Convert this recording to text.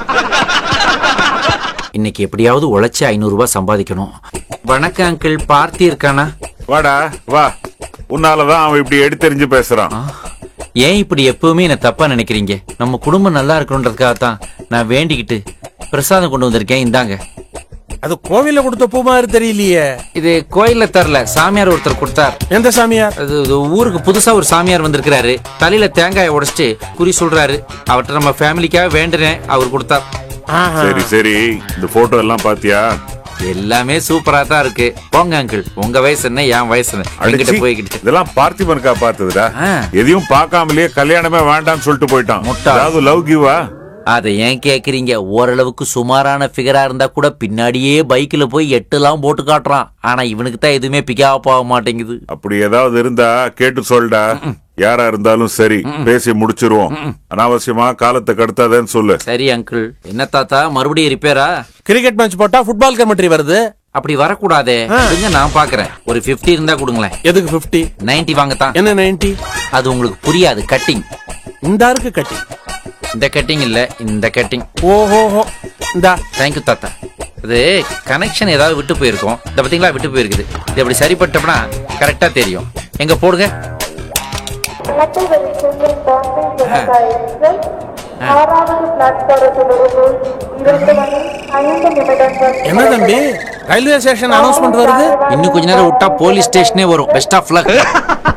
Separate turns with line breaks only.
இன்னைக்கு எப்படியாவது உழைச்சி ஐநூறு ரூபாய் சம்பாதிக்கணும் வணக்கம் அங்கிள் பார்த்தி இருக்கானா
வாடா வா உன்னாலதான் அவன் இப்படி எடுத்தெறிஞ்சு பேசுறான்
ஆ, ஏன் இப்படி எப்பவுமே என்ன தப்பா நினைக்கிறீங்க நம்ம குடும்பம் நல்லா இருக்கணுன்றதுக்காக தான் நான் வேண்டிக்கிட்டு பிரசாதம் கொண்டு வந்திருக்கேன் இந்தாங்க
அது கோவில்ல கொடுத்த பூ மாதிரி தெரியலையே
இது கோயில்ல தரல சாமியார் ஒருத்தர் கொடுத்தார்
எந்த சாமியார்
அது இது ஊருக்கு புதுசா ஒரு சாமியார் வந்திருக்கிறாரு தலையில தேங்காயை உடைச்சிட்டு குறி சொல்றாரு அவர்கிட்ட நம்ம ஃபேமிலிக்காக வேண்டுறேன் அவர் கொடுத்தார்
ஆஹா.
சரி சரி இந்த போட்டோ எல்லாம் பாத்தியா
எல்லாமே சூப்பரா தான் இருக்கு போங்க அங்கிள் உங்க வயசு என்ன என் வயசு என்ன என்கிட்ட
அடிச்சி,
போய்கிட்டு
இதெல்லாம் பார்த்திபனுக்கா பார்த்ததுடா
ஆ.
எதையும் பார்க்காமலேயே கல்யாணமே வேண்டாம்னு சொல்லிட்டு போயிட்டான்
முட்டாள்.
அதாவது லவ் கிவா
அதை ஏன் கேக்குறீங்க ஓரளவுக்கு சுமாரான ஃபிகரா இருந்தா கூட பின்னாடியே பைக்ல போய் எட்டுலாம் போட்டு காட்டுறான் ஆனா இவனுக்கு தான் எதுவுமே பிகாப் ஆக மாட்டேங்குது
அப்படி ஏதாவது இருந்தா கேட்டு சொல்டா யாரா இருந்தாலும் சரி பேசி முடிச்சிருவோம் அனாவசியமா காலத்தை கடத்தாதேன்னு சொல்லு
சரி அங்கிள் என்ன தாத்தா மறுபடியும் ரிப்பேரா
கிரிக்கெட் மேட்ச் போட்டா ஃபுட்பால் கமெண்ட்ரி வருது
அப்படி வரக்கூடாதே கொடுங்க நான் பாக்குறேன் ஒரு 50 இருந்தா கொடுங்களேன்
எதுக்கு 50
90 வாங்கத்தான்
என்ன 90
அது உங்களுக்கு புரியாது கட்டிங்
இந்த இருக்கு கட்டி
இந்த கட்டிங் இல்ல இந்த கட்டிங்
ஓஹோஹோ இந்தா
தேங்க்யூ தாத்தா அது கனெக்ஷன் ஏதாவது விட்டு போயிருக்கும் இந்த பாத்தீங்களா விட்டு போயிருக்குது இது அப்படி சரிப்பட்டோம்னா கரெக்டா தெரியும் எங்க போடுங்க
இரட்டை வெளிச்செல்லும் பாம்பே ஜனதா எக்ஸ்பிரஸ் ஆறாவது பிளாட்பாரத்திலிருந்து இரண்டு மணி ஐந்து நிமிடங்கள்
என்ன தம்பி ரயில்வே ஸ்டேஷன் அனௌன்ஸ்மெண்ட் வருது
இன்னும் கொஞ்ச நேரம் விட்டா போலீஸ் ஸ்டேஷனே வரும் பெஸ்ட் ஆஃப் லக்